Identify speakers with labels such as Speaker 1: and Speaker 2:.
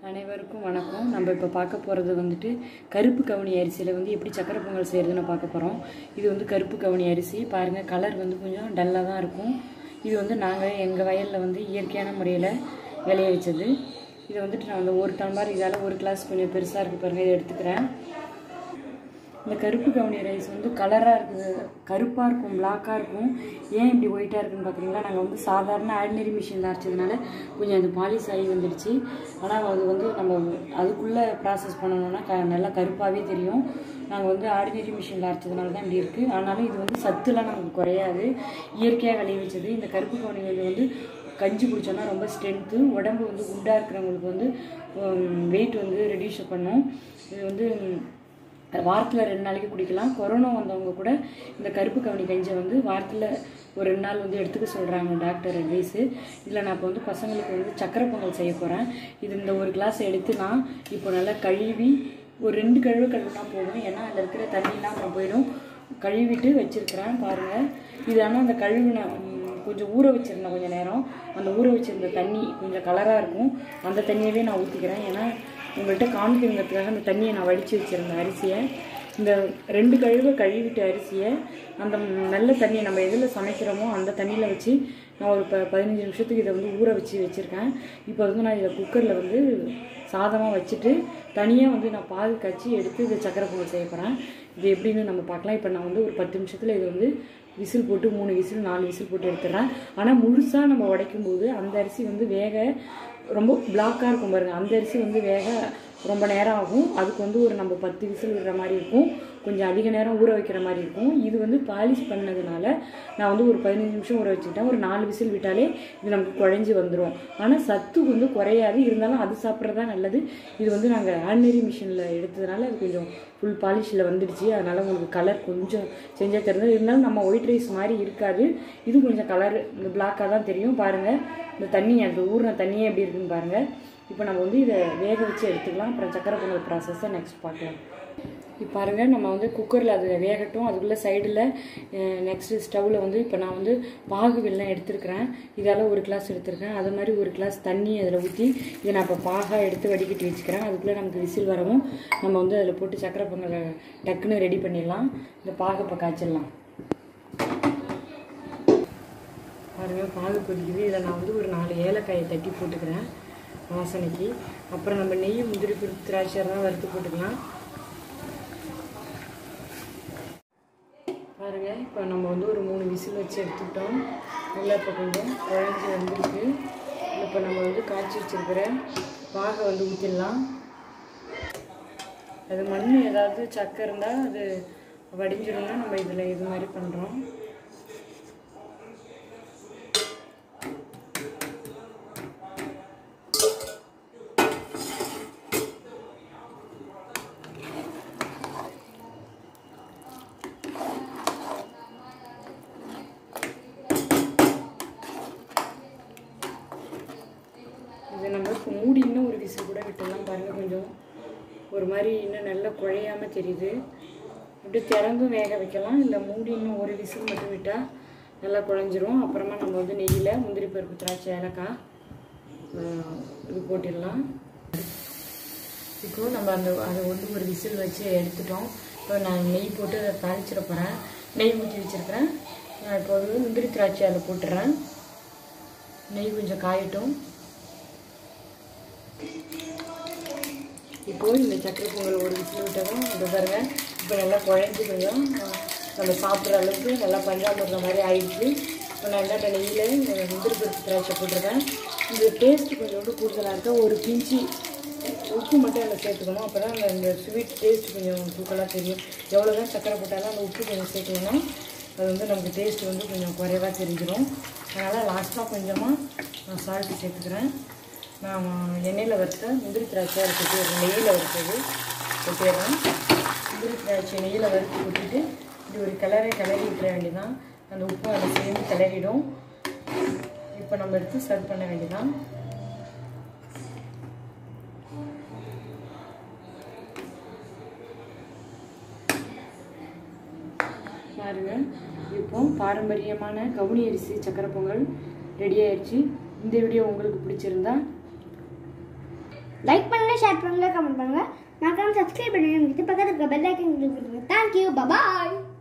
Speaker 1: அனைவருக்கும் வணக்கம் நம்ம இப்போ பார்க்க போகிறது வந்துட்டு கருப்பு கவுனி அரிசியில் வந்து எப்படி சக்கரை பொங்கல் செய்கிறதுன்னு பார்க்க போகிறோம் இது வந்து கருப்பு கவுனி அரிசி பாருங்கள் கலர் வந்து கொஞ்சம் டல்லாக தான் இருக்கும் இது வந்து நாங்கள் எங்கள் வயலில் வந்து இயற்கையான முறையில் விளைய வச்சது இது வந்துட்டு நான் வந்து ஒரு டம்ளர் இதால் ஒரு கிளாஸ் கொஞ்சம் பெருசாக இருக்குது பாருங்கள் இதை எடுத்துக்கிறேன் இந்த கருப்பு கவுனி ரைஸ் வந்து கலராக இருக்குது கருப்பாக இருக்கும் பிளாக்காக இருக்கும் ஏன் இப்படி ஒயிட்டாக இருக்குன்னு பார்க்குறீங்களா நாங்கள் வந்து சாதாரண ஆர்டினரி மிஷினில் அரைச்சதுனால கொஞ்சம் அது பாலிஷ் ஆகி வந்துடுச்சு ஆனால் அது வந்து நம்ம அதுக்குள்ளே ப்ராசஸ் பண்ணணும்னா க நல்லா கருப்பாகவே தெரியும் நாங்கள் வந்து ஆர்டினரி மிஷினில் அரைச்சதுனால தான் இப்படி இருக்குது ஆனாலும் இது வந்து சத்துலாம் நமக்கு குறையாது இயற்கையாக விளைய வச்சது இந்த கருப்பு கவுனி வந்து கஞ்சி குடித்தோன்னா ரொம்ப ஸ்ட்ரென்த்து உடம்பு வந்து குண்டாக இருக்கிறவங்களுக்கு வந்து வெயிட் வந்து ரெடியூஸ் பண்ணும் இது வந்து வாரத்தில் ரெண்டு நாளைக்கு குடிக்கலாம் கொரோனா வந்தவங்க கூட இந்த கருப்பு கவனி கஞ்சியை வந்து வாரத்தில் ஒரு ரெண்டு நாள் வந்து எடுத்துக்க சொல்கிறாங்க டாக்டர் அட்வைஸு இதில் நான் இப்போ வந்து பசங்களுக்கு வந்து சக்கரை பொங்கல் செய்ய போகிறேன் இது இந்த ஒரு கிளாஸ் எடுத்து நான் இப்போ நல்லா கழுவி ஒரு ரெண்டு கழுவு கழுவுனா போதும் ஏன்னா அதில் இருக்கிற தண்ணிலாம் அப்புறம் போயிடும் கழுவிட்டு வச்சுருக்கிறேன் பாருங்கள் இது ஆனால் அந்த கழுவின கொஞ்சம் ஊற வச்சுருந்தேன் கொஞ்சம் நேரம் அந்த ஊற வச்சுருந்த தண்ணி கொஞ்சம் கலராக இருக்கும் அந்த தண்ணியவே நான் ஊற்றிக்கிறேன் ஏன்னா உங்கள்கிட்ட காமிக்கிறதுக்காக அந்த தண்ணியை நான் வடித்து வச்சுருந்தேன் அரிசியை இந்த ரெண்டு கழுவை கழுவிட்டு அரிசியை அந்த நல்ல தண்ணியை நம்ம எதில் சமைக்கிறோமோ அந்த தண்ணியில் வச்சு நான் ஒரு ப பதினஞ்சு நிமிஷத்துக்கு இதை வந்து ஊற வச்சு வச்சுருக்கேன் இப்போ வந்து நான் இதை குக்கரில் வந்து சாதமாக வச்சுட்டு தனியாக வந்து நான் பால் காய்ச்சி எடுத்து இதை சக்கரை பொங்கல் செய்ய போகிறேன் இது எப்படின்னு நம்ம பார்க்கலாம் இப்போ நான் வந்து ஒரு பத்து நிமிஷத்தில் இது வந்து விசில் போட்டு மூணு விசில் நாலு விசில் போட்டு எடுத்துடுறேன் ஆனால் முழுசாக நம்ம உடைக்கும் போது அந்த அரிசி வந்து வேக ரொம்ப பிளாக்காக இருக்கும் பாருங்கள் அந்த அரிசி வந்து வேக ரொம்ப நேரம் ஆகும் அதுக்கு வந்து ஒரு நம்ம பத்து விசில் விடுற மாதிரி இருக்கும் கொஞ்சம் அதிக நேரம் ஊற வைக்கிற மாதிரி இருக்கும் இது வந்து பாலிஷ் பண்ணதுனால நான் வந்து ஒரு பதினஞ்சு நிமிஷம் ஊற வச்சுக்கிட்டேன் ஒரு நாலு விசில் விட்டாலே இது நமக்கு குழஞ்சி வந்துடும் ஆனால் சத்து வந்து குறையாது இருந்தாலும் அது சாப்பிட்றது தான் நல்லது இது வந்து நாங்கள் ஆர்டினரி மிஷினில் எடுத்ததுனால அது கொஞ்சம் ஃபுல் பாலிஷில் வந்துடுச்சு அதனால் உங்களுக்கு கலர் கொஞ்சம் செஞ்சால் தெரிஞ்சது இருந்தாலும் நம்ம ஒயிட் ரைஸ் மாதிரி இருக்காது இது கொஞ்சம் கலர் இந்த பிளாக்காக தான் தெரியும் பாருங்கள் இந்த தண்ணி அந்த ஊறின தண்ணியே எப்படி இருக்குன்னு பாருங்கள் இப்போ நம்ம வந்து இதை வேக வச்சு எடுத்துக்கலாம் அப்புறம் சக்கரை பொங்கல் ப்ராசஸை நெக்ஸ்ட் பார்க்கலாம் இப்போ பாருங்கள் நம்ம வந்து குக்கரில் அது வேகட்டும் அதுக்குள்ளே சைடில் நெக்ஸ்ட்டு ஸ்டவ்வில் வந்து இப்போ நான் வந்து பாகு வெள்ளம் எடுத்துருக்கிறேன் இதால் ஒரு கிளாஸ் எடுத்துருக்கேன் அது மாதிரி ஒரு கிளாஸ் தண்ணி அதில் ஊற்றி இதை நான் இப்போ பாகாக எடுத்து வடிகட்டி வச்சுக்கிறேன் அதுக்குள்ளே நமக்கு விசில் வரவும் நம்ம வந்து அதில் போட்டு சக்கரை பொங்கலை டக்குன்னு ரெடி பண்ணிடலாம் இந்த பாகு இப்போ காய்ச்சிடலாம் பாருங்கள் பாகு கொதிக்குது இதில் நான் வந்து ஒரு நாலு ஏலக்காயை தட்டி போட்டுக்கிறேன் வாசனைக்கு அப்புறம் நம்ம நெய் முந்திரி பருப்பு திராட்சை தான் வறுத்து போட்டுக்கலாம் பாருங்க இப்போ நம்ம வந்து ஒரு மூணு விசில் வச்சு எடுத்துக்கிட்டோம் நல்லா இப்போ கொஞ்சம் குழஞ்சி வந்துருக்கு இப்போ நம்ம வந்து காய்ச்சி வச்சுருக்கிற பாகை வந்து ஊற்றிடலாம் அது மண் ஏதாவது சக்கை இருந்தால் அது வடிஞ்சிரும்னா நம்ம இதில் இது மாதிரி பண்ணுறோம் இது நம்ம மூடி இன்னும் ஒரு விசில் கூட விட்டுடலாம் பாருங்கள் கொஞ்சம் ஒரு மாதிரி இன்னும் நல்லா குழையாமல் தெரியுது இப்படி திறந்தும் வேக வைக்கலாம் இல்லை மூடி இன்னும் ஒரு விசில் மட்டும் விட்டால் நல்லா குழஞ்சிரும் அப்புறமா நம்ம வந்து நெய்யில் முந்திரி பருப்பு திராட்சை ஏலக்காய் இது போட்டிடலாம் இப்போ நம்ம அந்த அதை வந்து ஒரு விசில் வச்சு எடுத்துட்டோம் இப்போ நான் நெய் போட்டு அதை தாளிச்சிட போகிறேன் நெய் ஊற்றி வச்சுருக்கிறேன் நான் இப்போ வந்து முந்திரி திராட்சை அதில் போட்டுறேன் நெய் கொஞ்சம் காயட்டும் இப்போது இந்த சக்கரை பொங்கல் ஒரு விசில் விட்டதும் அது பாருங்க இப்போ நல்லா குழஞ்சி கொஞ்சம் நம்ம சாப்பிட்ற அளவுக்கு நல்லா பஞ்சாமிர்த மாதிரி ஆயிடுச்சு இப்போ நான் என்ன நெய்யில் முந்திரி பருப்பு திராட்சை போட்டிருக்கேன் இந்த டேஸ்ட்டு கொஞ்சோண்டு கூடுதலாக இருக்கா ஒரு பிஞ்சு உப்பு மட்டும் அதில் சேர்த்துக்கணும் அப்போ தான் அந்த இந்த ஸ்வீட் டேஸ்ட் கொஞ்சம் தூக்கலாக தெரியும் எவ்வளோ தான் சக்கரை போட்டாலும் அந்த உப்பு கொஞ்சம் சேர்க்கணும்னா அது வந்து நமக்கு டேஸ்ட் வந்து கொஞ்சம் குறைவாக தெரிஞ்சிடும் அதனால் லாஸ்ட்டாக கொஞ்சமாக நான் சால்ட்டு சேர்த்துக்கிறேன் நான் எண்ணெயில் வறுத்த முந்திரி திராட்சை அதை கொட்டிடுறேன் நெய்யில் வறுத்தது கொட்டிடுறேன் முந்திரி திராட்சை நெய்யில் வறுத்து கொட்டிட்டு இப்படி ஒரு கிளறி கிளறி விட்டுற வேண்டியதான் அந்த உப்பு அதை சேர்ந்து கிளறிடும் இப்போ நம்ம எடுத்து சர்வ் பண்ண வேண்டியதான் பாருங்க இப்போ பாரம்பரியமான கவுனி அரிசி சக்கரை பொங்கல் ரெடி ஆயிடுச்சு இந்த வீடியோ உங்களுக்கு பிடிச்சிருந்தா
Speaker 2: லைக் பண்ணுங்க ஷேர் பண்ணுங்க கமெண்ட் பண்ணுங்க மறக்காம சப்ஸ்கிரைப் பண்ணுங்க பக்கத்துல இருக்க பெல் ஐக்கன் கிளிக் பண்ணுங்க தேங்க்யூ பபாய்